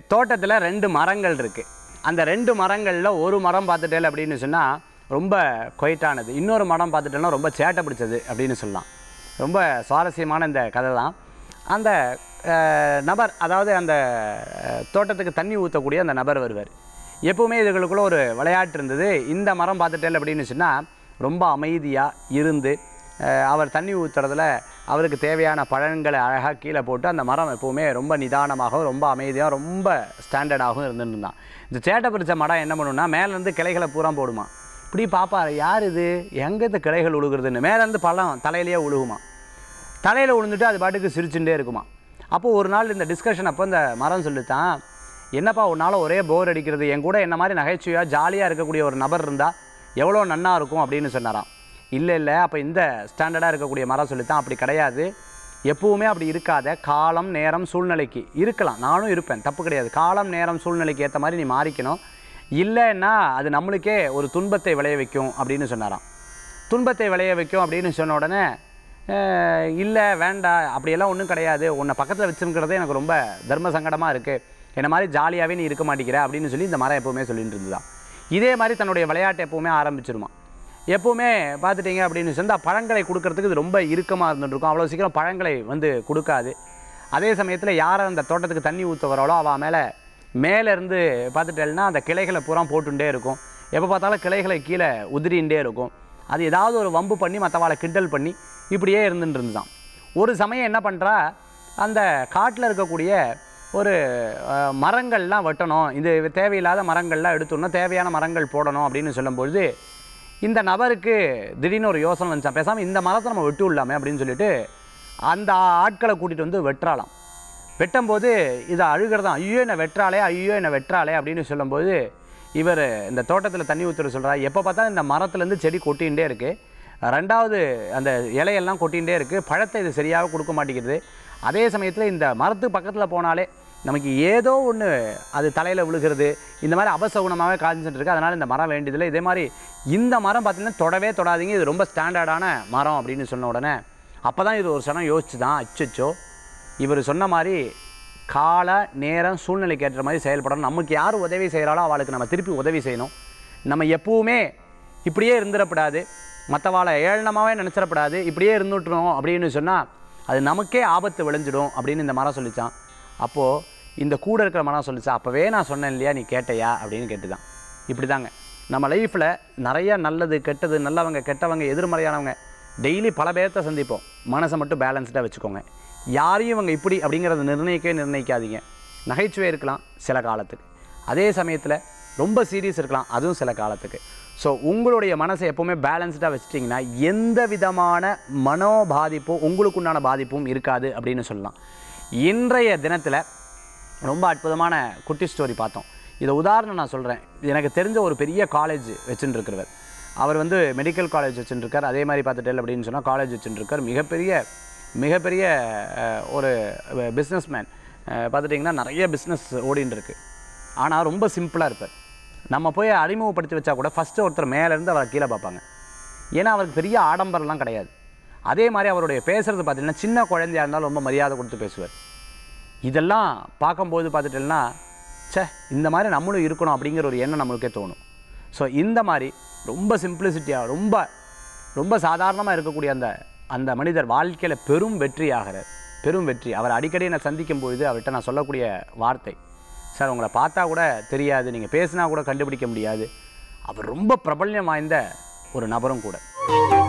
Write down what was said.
தோட்டத்தில் ரெண்டு மரங்கள் இருக்குது அந்த ரெண்டு மரங்களில் ஒரு மரம் பார்த்துட்டேல் அப்படின்னு சொன்னால் ரொம்ப கொயிட்டானது இன்னொரு மரம் பார்த்துட்டேன்னா ரொம்ப சேட்டை பிடிச்சது அப்படின்னு சொல்லலாம் ரொம்ப சுவாரஸ்யமான இந்த கதை தான் அந்த அஹ், நபர் அதாவது அந்த அஹ், தோட்டத்துக்கு தண்ணி ஊற்றக்கூடிய அந்த நபர் வருவார் எப்பவுமே இதுகளுக்குள்ள ஒரு விளையாட்டு இருந்தது இந்த மரம் பார்த்துட்டேல் அப்படின்னு சொன்னால் ரொம்ப அமைதியாக இருந்து அஹ், அவர் தண்ணி ஊற்றுறதுல அவருக்கு தேவையான பழங்களை அழகாக கீழே போட்டு அந்த மரம் எப்போவுமே ரொம்ப நிதானமாகவும் ரொம்ப அமைதியாக ரொம்ப ஸ்டாண்டர்டாகவும் இருந்துட்டு இருந்தான் இந்த சேட்டை பிடிச்ச மரம் என்ன பண்ணுன்னா மேலேருந்து கிளைகளை பூரா போடுமா இப்படி பாப்பாரு யார் இது எங்கே இந்த கிளைகள் உழுகுறதுன்னு மேலேருந்து பழம் தலையிலேயே உழுகுமா தலையில் விழுந்துட்டு அது பாட்டுக்கு சிரிச்சுட்டே இருக்குமா அப்போ ஒரு நாள் இந்த டிஸ்கஷன் அப்போ இந்த மரம் சொல்லித்தான் என்னப்பா உன்னால் ஒரே போர் அடிக்கிறது என் கூட என்ன மாதிரி நகைச்சுவையாக ஜாலியாக இருக்கக்கூடிய ஒரு நபர் இருந்தால் எவ்வளோ நன்னா இருக்கும் அப்படின்னு சொன்னாராம் இல்லை இல்லை அப்போ இந்த ஸ்டாண்டர்டாக இருக்கக்கூடிய மரம் சொல்லித்தான் அப்படி கிடையாது எப்பவுமே அப்படி இருக்காத காலம் நேரம் சூழ்நிலைக்கு இருக்கலாம் நானும் இருப்பேன் தப்பு கிடையாது காலம் நேரம் சூழ்நிலைக்கு ஏற்ற மாதிரி நீ மாறிக்கணும் இல்லைன்னா அது நம்மளுக்கே ஒரு துன்பத்தை விளைய வைக்கும் அப்படின்னு சொன்னாராம் துன்பத்தை விளைய வைக்கும் அப்படின்னு சொன்ன உடனே அஹ், இல்லை வேண்டாம் அப்படியெல்லாம் ஒன்றும் கிடையாது உன்னை பக்கத்தில் வச்சுருக்கிறதே எனக்கு ரொம்ப தர்ம சங்கடமாக இருக்குது என்ன மாதிரி ஜாலியாகவே நீ இருக்க மாட்டேங்கிற அப்படின்னு சொல்லி இந்த மரம் எப்போவுமே சொல்லிட்டு இருந்துதான் இதே மாதிரி தன்னுடைய விளையாட்டை எப்போவுமே ஆரம்பிச்சிருமா எப்போவுமே பார்த்துட்டீங்க அப்படின்னு சொன்னால் பழங்களை கொடுக்கறதுக்கு இது ரொம்ப இறுக்கமாக இருந்துட்டு இருக்கும் அவ்வளோ சீக்கிரம் பழங்களை வந்து கொடுக்காது அதே சமயத்தில் யார் அந்த தோட்டத்துக்கு தண்ணி ஊற்ற வராளோ அவள் மேலே மேலேருந்து பார்த்துட்டேன்னா அந்த கிளைகளை பூரா போட்டுட்டே இருக்கும் எப்போ பார்த்தாலும் கிளைகளை கீழே உதிரிண்டே இருக்கும் அது ஏதாவது ஒரு வம்பு பண்ணி மற்றவாளை கிண்டல் பண்ணி இப்படியே இருந்துட்டு இருந்துதான் ஒரு சமயம் என்ன பண்ணுறா அந்த காட்டில் இருக்கக்கூடிய ஒரு அஹ், மரங்கள்லாம் வெட்டணும் இது தேவையில்லாத மரங்கள்லாம் எடுத்துடணும் தேவையான மரங்கள் போடணும் அப்படின்னு சொல்லும்பொழுது இந்த நபருக்கு திடீர்னு ஒரு யோசனை வந்துச்சான் பேசாமல் இந்த மரத்தை நம்ம வெட்டி விடலாமே அப்படின்னு சொல்லிட்டு அந்த ஆட்களை கூட்டிகிட்டு வந்து வெட்டுறாளாம் வெட்டும்போது இதை அழுகிறதான் ஐயோ என்னை வெட்டுறாளே ஐயோ என்னை வெட்டுறாளே அப்படின்னு சொல்லும்போது இவர் இந்த தோட்டத்தில் தண்ணி ஊற்றுற சொல்கிறார் எப்போ பார்த்தாலும் இந்த மரத்துலேருந்து செடி கொட்டிகிட்டே இருக்குது ரெண்டாவது அந்த இலையெல்லாம் கொட்டிகிட்டே இருக்குது பழத்தை இது சரியாக கொடுக்க மாட்டேங்கிறது அதே சமயத்தில் இந்த மரத்துக்கு பக்கத்தில் போனாலே நமக்கு ஏதோ ஒன்று அது தலையில் விழுகிறது இந்த மாதிரி அபசகுணமாகவே காய்ச்சிட்டு இருக்கு அதனால் இந்த மரம் வேண்டியதில்லை இதே மாதிரி இந்த மரம் பார்த்தீங்கன்னா தொடவே தொடாதீங்க இது ரொம்ப ஸ்டாண்டர்டான மரம் அப்படின்னு சொன்ன உடனே அப்போ தான் இது ஒரு சனம் யோசிச்சு தான் அச்சச்சோ இவர் சொன்ன மாதிரி கால நேரம் சூழ்நிலைக்கு ஏற்ற மாதிரி செயல்படணும் நமக்கு யார் உதவி செய்கிறாளோ அவளுக்கு நம்ம திருப்பி உதவி செய்யணும் நம்ம எப்பவுமே இப்படியே இருந்துடக்கூடாது மற்றவாளை ஏளனமாகவே நினச்சிடக்கூடாது இப்படியே இருந்துட்டுரும் அப்படின்னு சொன்னால் அது நமக்கே ஆபத்து விளைஞ்சிடும் அப்படின்னு இந்த மரம் சொல்லிச்சான் அப்போது இந்த கூட இருக்கிற மரம் சொல்லிச்சா அப்போவே நான் சொன்னேன் இல்லையா நீ கேட்டையா அப்படின்னு கேட்டுதான் இப்படி தாங்க நம்ம லைஃப்பில் நிறைய நல்லது கெட்டது நல்லவங்க கெட்டவங்க எதிர்மறையானவங்க டெய்லி பல பேர்த்த சந்திப்போம் மனசை மட்டும் பேலன்ஸ்டாக வச்சுக்கோங்க யாரையும் இவங்க இப்படி அப்படிங்கிறத நிர்ணயிக்கவே நிர்ணயிக்காதீங்க நகைச்சுவை இருக்கலாம் சில காலத்துக்கு அதே சமயத்தில் ரொம்ப சீரியஸ் இருக்கலாம் அதுவும் சில காலத்துக்கு ஸோ உங்களுடைய மனசை எப்போவுமே பேலன்ஸ்டாக வச்சிட்டிங்கன்னா எந்த விதமான மனோ பாதிப்பும் உங்களுக்குண்டான பாதிப்பும் இருக்காது அப்படின்னு சொல்லலாம் இன்றைய தினத்தில் ரொம்ப அற்புதமான குட்டி ஸ்டோரி பார்த்தோம் இதை உதாரணம் நான் சொல்கிறேன் எனக்கு தெரிஞ்ச ஒரு பெரிய காலேஜ் வச்சுட்டு இருக்கிறவர் அவர் வந்து மெடிக்கல் காலேஜ் வச்சுருக்கார் அதே மாதிரி பார்த்துட்டேன் அப்படின்னு சொன்னால் காலேஜ் வச்சுருக்கார் மிகப்பெரிய மிகப்பெரிய அஹ், ஒரு பிஸ்னஸ் மேன் பார்த்துட்டிங்கன்னா நிறைய பிஸ்னஸ் ஓடின்னு இருக்கு ஆனால் ரொம்ப சிம்பிளாக இருப்பார் நம்ம போய் அறிமுகப்படுத்தி வச்சா கூட ஃபஸ்ட்டு ஒருத்தர் மேலேருந்து அவரை கீழே பார்ப்பாங்க ஏன்னா அவருக்கு பெரிய ஆடம்பரம்லாம் கிடையாது அதே மாதிரி அவருடைய பேசுகிறது பார்த்தீங்கன்னா சின்ன குழந்தையா இருந்தாலும் ரொம்ப மரியாதை கொடுத்து பேசுவார் இதெல்லாம் பார்க்கும்போது பார்த்துட்டேன்னா ச்சே இந்த மாதிரி நம்மளும் இருக்கணும் அப்படிங்கிற ஒரு எண்ணம் நம்மளுக்கே தோணும் ஸோ இந்த மாதிரி ரொம்ப சிம்பிளிசிட்டியாக ரொம்ப ரொம்ப சாதாரணமாக இருக்கக்கூடிய அந்த அந்த மனிதர் வாழ்க்கையில் பெரும் வெற்றி ஆகிறார் பெரும் வெற்றி அவர் அடிக்கடி என்னை சந்திக்கும் பொழுது அவர்கிட்ட நான் சொல்லக்கூடிய வார்த்தை சார் உங்களை பார்த்தா கூட தெரியாது நீங்கள் பேசினா கூட கண்டுபிடிக்க முடியாது அவர் ரொம்ப பிரபல்யம் வாய்ந்த ஒரு நபரும் கூட